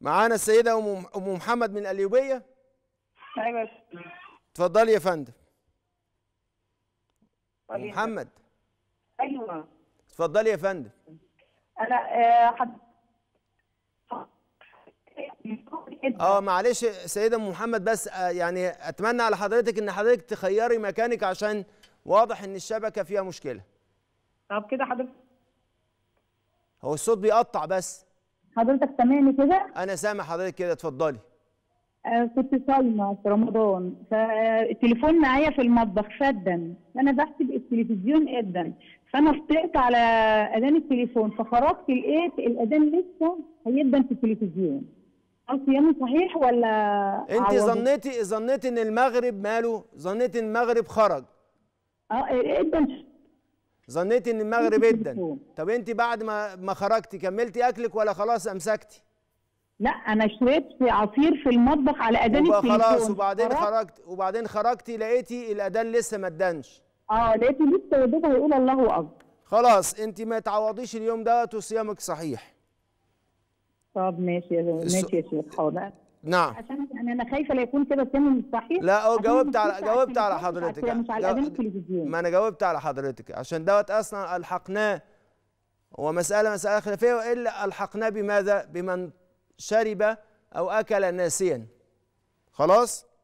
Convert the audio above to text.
معانا السيده ام ام محمد من القليوبيه ايوه اتفضلي يا فندم ام طيب. محمد ايوه اتفضلي يا فندم انا آه، حد اه معلش سيده ام محمد بس آه يعني اتمنى على حضرتك ان حضرتك تخيري مكانك عشان واضح ان الشبكه فيها مشكله طب كده حضرتك هو الصوت بيقطع بس حضرتك سامعني كده انا سامع حضرتك كده اتفضلي آه، كنت صايمه في رمضان فالتليفون معايا في المطبخ فدا فانا بحسب التلفزيون اذن فانا فطرت على اذان التليفون فخرجت لقيت الاذان لسه هيدن في التلفزيون هل صيامي صحيح ولا انت عوضه؟ ظنيتي ظنيتي ان المغرب ماله ظنيتي ان المغرب خرج اه اذن ظنيتي ان المغرب ادن التليفون. طب انت بعد ما ما خرجتي كملتي اكلك ولا خلاص امسكتي لا انا شربت عصير في المطبخ على اذان وبقى التليفون خلاص وبعدين خرجت- خرجت وبعدين خرجتي لقيتي الاذان لسه ما ادنش اه لقيته لسه يا دوب هيقول الله اكبر خلاص انت ما تعوضيش اليوم دوت وصيامك صحيح طب ماشي يا ماشي يا شيخ حاضر نعم عشان يعني انا خايفه لا يكون كده سامي مش صحيح لا هو عشان جاوبت أنا على بص جاوبت على التليفون، مش حضرتك مش على جاو- اذان التلفزيون ما انا جاوبت على حضرتك عشان دوت اصلا الحقناه هو مساله مساله خلافيه والا الحقناه بماذا بمن شرب او اكل ناسيا خلاص